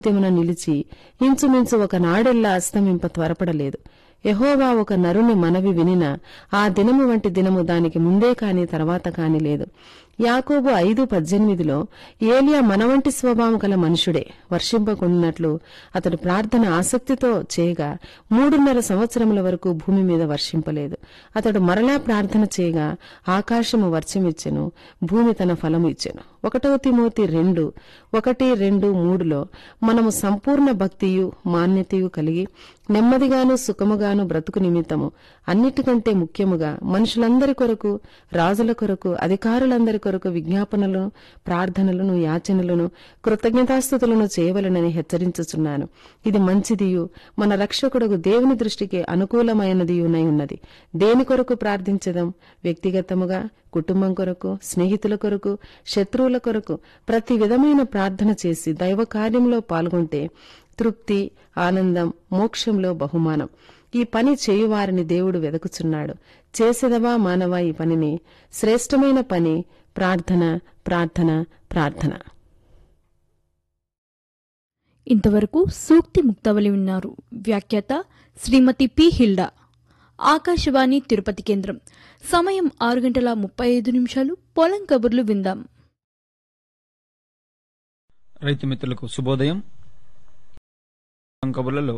తెమున నిలిచి ఇంచుమించు ఒక నాడెల్లా అస్తమింప త్వరపడలేదు యహోవా ఒక నరుని మనవి వినిన ఆ దినము వంటి దినము దానికి ముందే కాని తర్వాత కాని లేదు యాకోబు ఐదు పద్దెనిమిదిలో ఏలియా మనవంటి స్వభావం గల మనుషుడే వర్షింపకుండినట్లు అతడు ప్రార్థన ఆసక్తితో చేయగా మూడున్నర సంవత్సరముల వరకు భూమి మీద వర్షింపలేదు అతడు మరలా ప్రార్థన చేయగా ఆకాశము వర్షమిచ్చెను భూమి తన ఫలము ఇచ్చెను ఒకటవ తిమోతి రెండు ఒకటి రెండు మూడులో మనము సంపూర్ణ భక్తియు మాన్యతయు కలిగి నెమ్మదిగాను సుఖముగాను బ్రతుకు నిమిత్తము అన్నిటికంటే ముఖ్యముగా మనుషులందరి కొరకు రాజుల కొరకు అధికారులందరి కొరకు విజ్ఞాపనలను ప్రార్థనలను యాచనలను కృతజ్ఞతాస్థుతులను చేయవలనని హెచ్చరించుచున్నాను ఇది మంచిదియు మన రక్షకుడుగు దేవుని దృష్టికి అనుకూలమైనదియునై ఉన్నది దేని కొరకు ప్రార్థించదాం వ్యక్తిగతముగా కుటుంబం కొరకు స్నేహితుల కొరకు శత్రువుల కొరకు ప్రతి విధమైన ప్రార్థన చేసి దైవ కార్యంలో పాల్గొంటే తృప్తి ఆనందం మోక్షంలో బహుమానం ఈ పని చేయువారిని దేవుడు వెదకుచున్నాడు చేసేదవా మానవా ఈ పనిని శ్రేష్టమైన పని ప్రార్థన ప్రార్థన ప్రార్థన ఇంతవరకు సూక్తి ముక్తవలి విన్నారు వ్యాఖ్యాత శ్రీమతి పి హిల్డా ఆకాశవాణి తిరుపతి కేంద్రం సమయం ఆరు గంటల ముప్పై ఐదు నిమిషాలు పొలం కబుర్లు విందాం రైతు మిత్రులకు శుభోదయం కబుర్లలో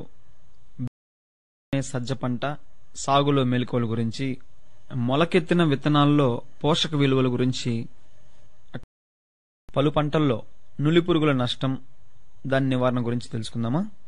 సజ్జ పంట సాగులో మెలకువల గురించి మొలకెత్తిన విత్తనాల్లో పోషక విలువల గురించి పలు పంటల్లో నులి పురుగుల నష్టం దాని నివారణ గురించి తెలుసుకుందామా